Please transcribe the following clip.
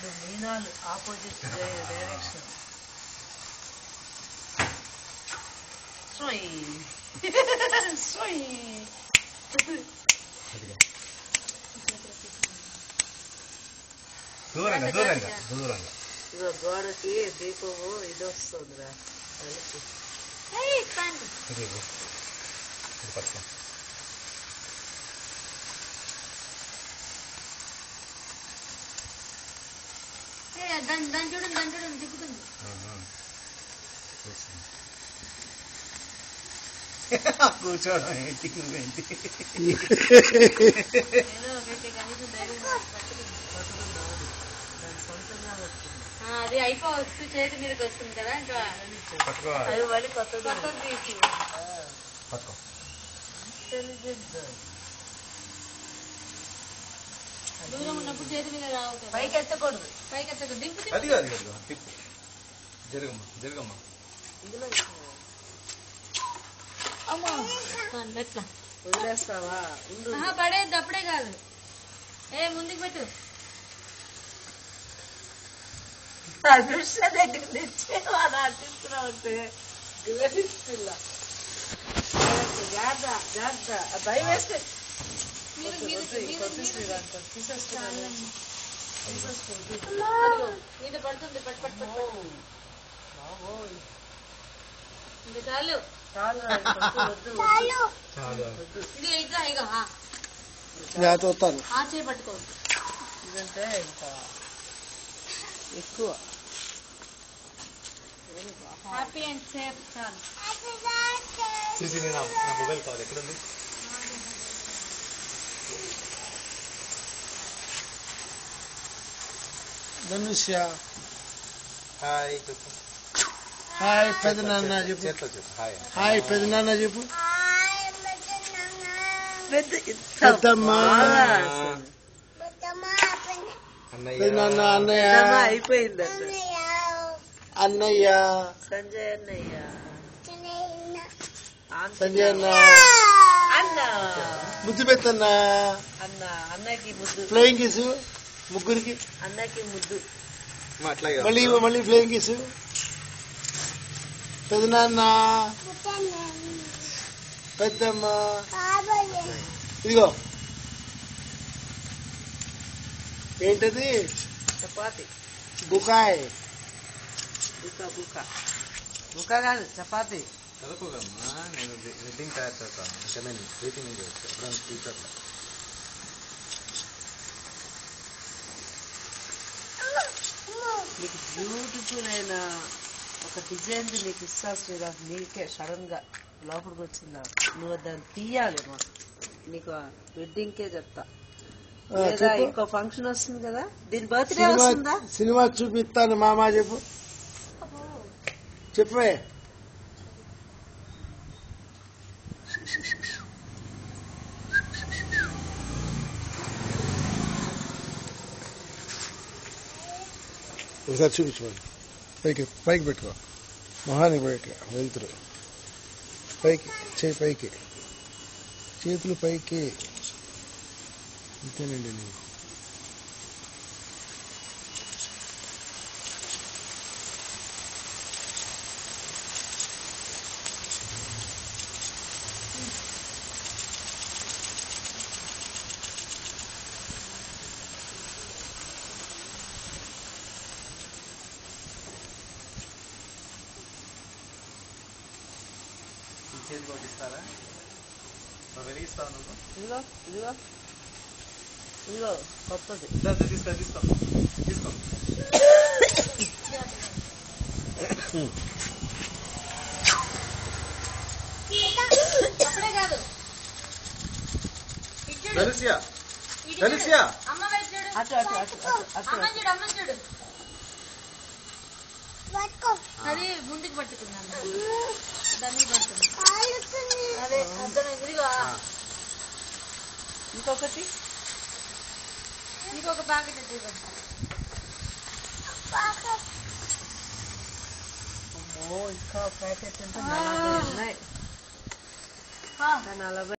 ఇటు మీనాలు opposite direction సోయి సోయి దూరంగా దూరంగా దూరంగా ఇదో గోడకి దీపము ఇది వస్తుందిరా వెలుగు. ఇది ఇవ్వు. ఇది పట్టుకో దాన్ని దాన్ని చూడండి దాన్ని చూడండి తిప్పుతుంది ఆహా. కూర్చో. కూర్చోవడం ఏంటి నువ్వేంటి ఏదో ఒకటి కనీసం ధైర్యం పట్టుకుంది దాని సొంతంగా వస్తుంది ఆ, అది అయిపోవచ్చు చేతి మీదకి వస్తుంది కదా ఇంకా పట్టుకోవాలి అది మళ్ళీ కొత్తది కొత్తది తీసి పట్టుకో ఇంటెలిజెంట్ దూరం ఉన్నప్పుడు చేతి మీద రావు కదా పైకి ఎత్తకూడదు పైకి ఎత్తకు దింపు అది కాదు అది కాదు తిప్పు జరగమ్మా జరగమ్మా ఇందులో అమ్మా ఎట్లా వదిలేస్తావా ఉండు ఆహా, పడేది అప్పుడే కాదు ఏ ముందుకు పెట్టు అదృష్ట దగ్గర తెచ్చి వాడు అట్టిస్తున్నావు అంటే పిల్ల జాగ్రత్త జాగ్రత్త ఆ భయం వేస్తే మీరు మీరు వద్దు, ఈ కొద్ది శ్రీరామ్ కొద్ది తీసేస్తున్నాను అదిగో, మీద పడుతుంది పట్టు పట్టు పట్టు బాబోయ్. ఇంకా చాలు చాలు రా, ఈ కొద్ది వద్దు, వద్దు. చాలు ఇది ఇట్లా ఇగో ఆ, నేను చూస్తాను ఆ చేయి పట్టుకో ఇదంటే ఇంకా ఎక్కువ హ్యాపీ అండ్ సేఫ్ చాలు చూసి నేను నా- నా మొబైల్ కావాలి ఎక్కడ ఉంది ధనుష్య హాయ్ చెప్పు హాయ్ పెద్ద నాన్న చెప్పు చేత్తో చెప్పు హాయ్ హాయ్ పెద్ద నాన్న చెప్పు పెద్ద ఇంత పెద్దమ్మ బాగా అసలు. అన్నయ్య పెద్ద నాన్న అన్నయ్య పెద్దమ్మ అయిపోయిందట అన్నయ్య సంజయ్ అన్నయ్య ఆంటీ సంజయ్ అన్న అన్న ముద్దు పెట్టన్న అన్న అన్నకి ముద్దు ఫ్లయింగ్ కిస్ ముగ్గురికి అన్నకి ముద్దు అమ్మా, అట్లాగే మళ్ళీ ఇవ్వు, మళ్ళీ ఫ్లయింగ్ కిస్ పెద్ద నాన్న పెద్దమ్మ ఇదిగో ఏంటది చపాతి బుకాయ్ బుక్క బుక్క బుక్క కాదు చపాతి చదువుకోగమ్మా నేను వెడ్డింగ్ తయారు చేస్తాను అంటే నేను రీతింగ్ చేస్తాను ఎప్పుడైనా ఫ్యూచర్లో నీకు బ్యూటిఫుల్ అయిన ఒక డిజైన్ నీకు ఇస్తా శ్రీరామ్ నీకే సడన్ గా లోపలికి వచ్చిందా నువ్వు దాన్ని తీయాలి మాకు నీకు వెడ్డింగ్ కే చెప్తా ఆ, లేదా చెప్పు. ఇంకో ఫంక్షన్ వస్తుంది కదా దీని బర్త్డే సినిమా వస్తుందా సినిమా చూపిస్తాను మామా చెప్పు చెప్పే ఒకసారి చూపించమని పైకి పైకి పెట్టుకో మొహానికి పైకి వెళ్తురు పైకి చేయి పైకి చేతులు పైకి అంతేనండి నీకు ఈ చేతి కొట్టిస్తారా నువ్వు వెలిగిస్తావు నువ్వు ఇదిగో ఇదిగో ఇదిగో కొత్తది దా, దా, తీసుకో తీసుకో తీసుకో అప్పుడే కాదు ఇటు చూడు. ధనుష్య ఇటు ధనుష్య చూడు. అమ్మ వైపు చూడు అటు అటు అటు అటు అటు అమ్మ చూడు అమ్మ చూడు అది ముందుకు పట్టుకున్నాను దాన్ని పడుతుంది అదే అర్థమైంది ఇదిగో ఇంకొకటి ఇంకొక ప్యాకెట్ ఇదిగో అమ్మో ఇంకా ప్యాకెట్ అంటే నలభై ఉన్నాయి ఆ. నలభై